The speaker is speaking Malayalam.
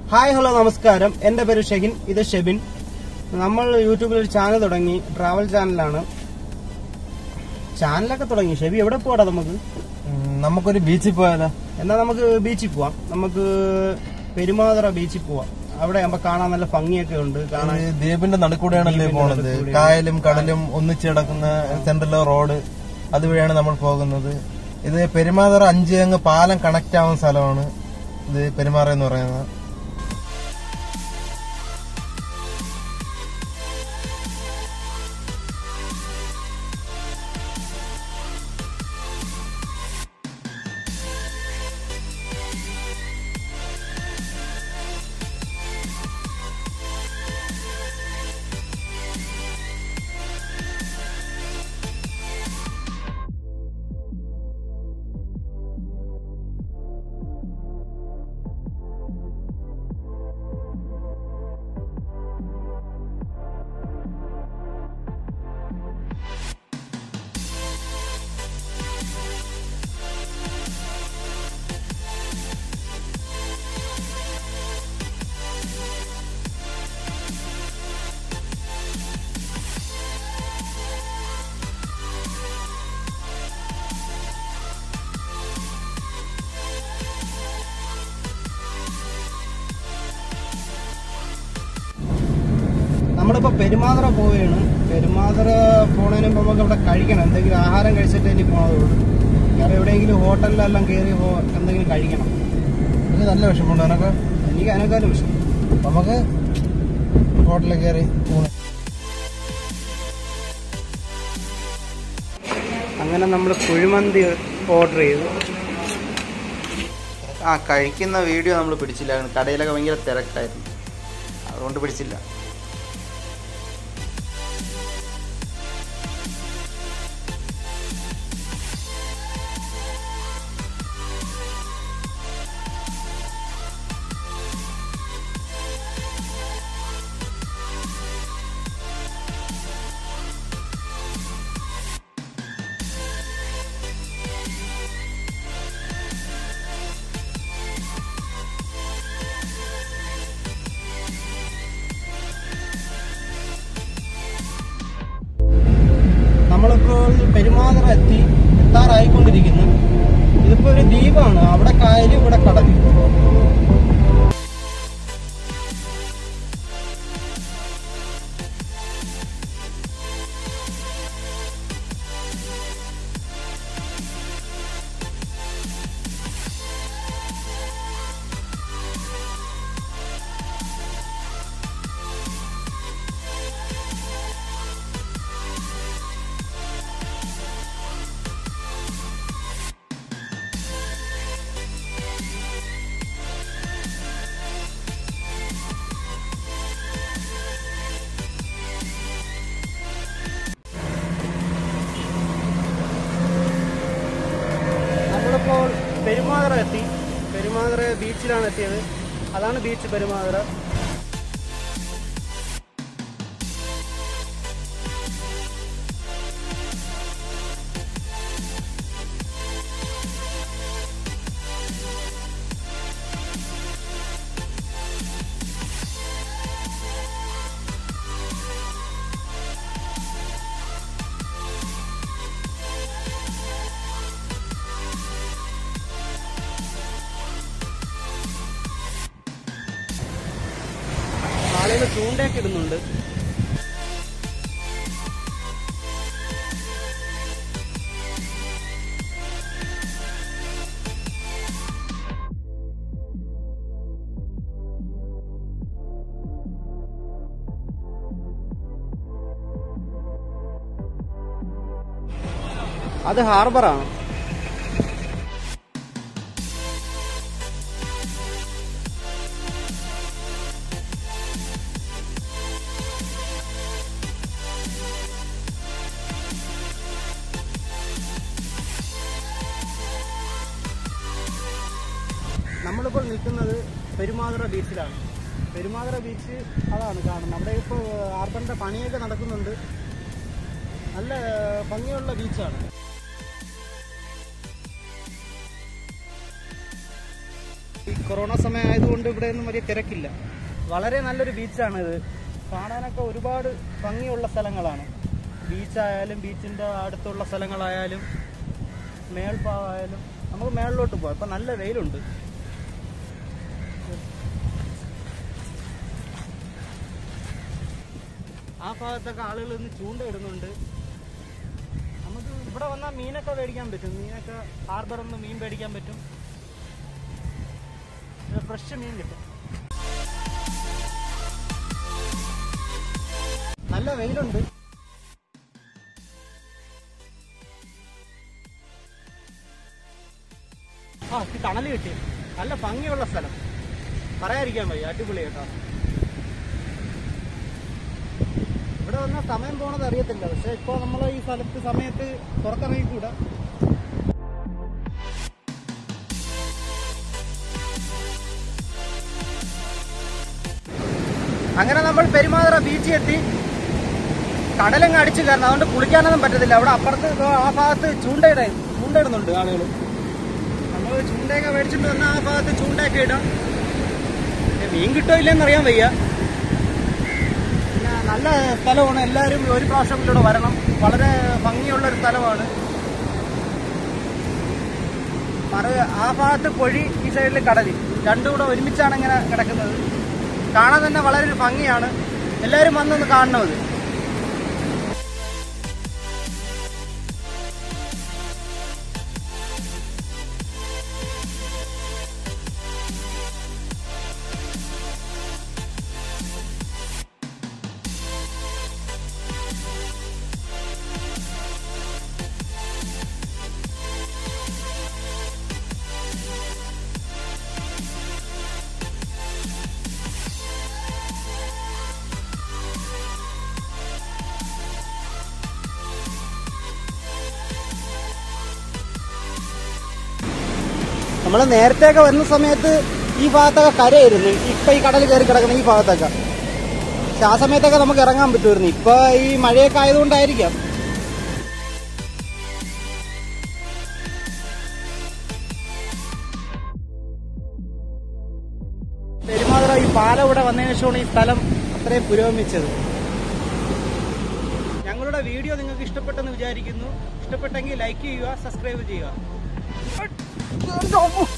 ഹായ് ഹലോ നമസ്കാരം എന്റെ പേര് ഷെഹിൻ ഇത് ഷെബിൻ നമ്മൾ യൂട്യൂബിൽ ഒരു ചാനൽ തുടങ്ങി ട്രാവൽ ചാനലാണ് ചാനലൊക്കെ തുടങ്ങി ഷെബി എവിടെ പോടാ നമുക്ക് ഉം, നമുക്കൊരു ബീച്ചിൽ പോയാലോ എന്നാ നമുക്ക് ബീച്ചിൽ പോവാം നമുക്ക് പെരുമാതുറ ബീച്ചിൽ പോവാം അവിടെ ആകുമ്പോ കാണാൻ നല്ല ഭംഗിയൊക്കെ ഉണ്ട് കാണാൻ ഈ ദ്വീപിന്റെ നടുക്കൂടെയാണല്ലേ ദ്വീപിന്റെ പോണത് നടുക്കൂടെ. കായലും കടലും ഒന്നിച്ച് കിടക്കുന്ന സെൻട്രൽ റോഡ് അതുവഴിയാണ് നമ്മൾ പോകുന്നത് ഇത് പെരുമാതുറ അഞ്ച് അങ്ങ് പാലം കണക്ട് ആവുന്ന സ്ഥലമാണ് ഇത് പെരുമാറ എന്ന് പറയുന്നത് നമ്മളിപ്പോ പെരുമാതുറ പോവുകയാണ് പെരുമാതുറ പോണതിന് മുമ്പ് നമുക്ക് ഇവിടെ കഴിക്കണം എന്തെങ്കിലും ആഹാരം കഴിച്ചിട്ട് ഇനി പോണതുള്ളൂ വേറെ എവിടെയെങ്കിലും ഹോട്ടലിലെല്ലാം കയറി പോ എന്തെങ്കിലും കഴിക്കണം ഇത് നല്ല വിഷമമുണ്ട് എനക്ക് എനിക്ക് അതിനേക്കാളും ഇഷ്ടം നമുക്ക് ഹോട്ടലിൽ കയറി ഊണ് അങ്ങനെ നമ്മൾ കുഴിമന്തി ഓർഡർ ചെയ്തു ആ കഴിക്കുന്ന വീഡിയോ നമ്മൾ പിടിച്ചില്ലായിരുന്നു കടയിലൊക്കെ ഭയങ്കര തിരക്കായിരുന്നു അതുകൊണ്ട് പിടിച്ചില്ല നമ്മളിപ്പോൾ പെരുമാതുറ എത്തി എത്താറായിക്കൊണ്ടിരിക്കുന്നു ഇതിപ്പോ ഒരു ദ്വീപാണ് അവിടെ കായലും ഇവിടെ കടലും നമ്മളിപ്പോൾ പെരുമാതുറ എത്തി പെരുമാതുറ ബീച്ചിലാണ് എത്തിയത് അതാണ് ബീച്ച് പെരുമാതുറ ആളുകൾ ചൂണ്ടയൊക്കെ ഇടുന്നുണ്ട് അത് ഹാർബറാണ് നമ്മളിപ്പോൾ നിൽക്കുന്നത് പെരുമാതുറ ബീച്ചിലാണ് പെരുമാതുറ ബീച്ച് അതാണ് കാണുന്നത് അവിടെ ഇപ്പോൾ ആർബറിന്റെ പണിയൊക്കെ നടക്കുന്നുണ്ട് നല്ല ഭംഗിയുള്ള ബീച്ചാണ് ഈ കൊറോണ സമയം ആയതുകൊണ്ട് ഇവിടെ ഒന്നും വലിയ തിരക്കില്ല വളരെ നല്ലൊരു ബീച്ചാണ് ഇത് കാണാനൊക്കെ ഒരുപാട് ഭംഗിയുള്ള സ്ഥലങ്ങളാണ് ബീച്ചായാലും ബീച്ചിൻ്റെ അടുത്തുള്ള സ്ഥലങ്ങളായാലും മേൽഭാഗമായാലും നമുക്ക് മേളിലോട്ട് പോകാം ഇപ്പം നല്ല വെയിലുണ്ട് ആ ഭാഗത്തൊക്കെ ആളുകൾ ഇന്ന് ചൂണ്ടയിടുന്നുണ്ട് നമുക്ക് ഇവിടെ വന്നാൽ മീനൊക്കെ മേടിക്കാൻ പറ്റും മീനൊക്കെ ഹാർബറിൽ നിന്ന് മീൻ മേടിക്കാൻ പറ്റും ഫ്രഷ് മീൻ കിട്ടും നല്ല വെയിലുണ്ട് ആ ഇത് തണൽ കിട്ടി നല്ല ഭംഗിയുള്ള സ്ഥലം പറയാതിരിക്കാൻ വയ്യ അടിപൊളി കേട്ടോ ഇവിടെ വന്നാൽ സമയം പോണത് അറിയത്തില്ല പക്ഷെ ഇപ്പോൾ നമ്മൾ ഈ സ്ഥലത്ത് സമയത്ത് പുറത്തിറങ്ങിക്കൂടാ അങ്ങനെ നമ്മൾ പെരുമാതുറ ബീച്ചിൽ എത്തി കടലങ്ങ് അടിച്ചു കയറണം അതുകൊണ്ട് കുളിക്കാനൊന്നും പറ്റത്തില്ല അവിടെ അപ്പുറത്ത് ഇതോ ആ ഭാഗത്ത് ചൂണ്ടയിട ചൂണ്ടയിടുന്നുണ്ട് ആളുകൾ നമ്മൾ ചൂണ്ടയൊക്കെ മേടിച്ചിട്ട് വന്നാൽ ആ ഭാഗത്ത് ചൂണ്ടയൊക്കെ ഇടാം പിന്നെ മീൻ കിട്ടോ ഇല്ലെന്ന് അറിയാൻ വയ്യ പിന്നെ നല്ല സ്ഥലമാണ് എല്ലാവരും ഒരു പ്രാവശ്യം ഇവിടെ വരണം വളരെ ഭംഗിയുള്ള ഒരു സ്ഥലമാണ് മറു ആ ഭാഗത്ത് പൊഴി ഈ സൈഡിൽ കടൽ രണ്ടും കൂടെ ഒരുമിച്ചാണ് ഇങ്ങനെ കിടക്കുന്നത് കാണാൻ തന്നെ വളരെ ഒരു ഭംഗിയാണ് എല്ലാവരും വന്നൊന്ന് കാണണം അത് നമ്മൾ നേരത്തെയൊക്കെ വരുന്ന സമയത്ത് ഈ ഭാഗത്തൊക്കെ കരയായിരുന്നു ഇപ്പൊ ഈ കടൽ കയറി കിടക്കുന്ന ഈ ഭാഗത്തൊക്കെ പക്ഷെ ആ സമയത്തൊക്കെ നമുക്ക് ഇറങ്ങാൻ പറ്റുമായിരുന്നു ഇപ്പൊ ഈ മഴയൊക്കെ ആയതുകൊണ്ടായിരിക്കാം പെരുമാതുറ ഈ പാലം ഇവിടെ വന്നതിന് ശേഷമാണ് ഈ സ്ഥലം അത്രയും പുരോഗമിച്ചത് ഞങ്ങളുടെ വീഡിയോ നിങ്ങൾക്ക് ഇഷ്ടപ്പെട്ടെന്ന് വിചാരിക്കുന്നു ഇഷ്ടപ്പെട്ടെങ്കിൽ ലൈക്ക് ചെയ്യുക സബ്സ്ക്രൈബ് ചെയ്യുക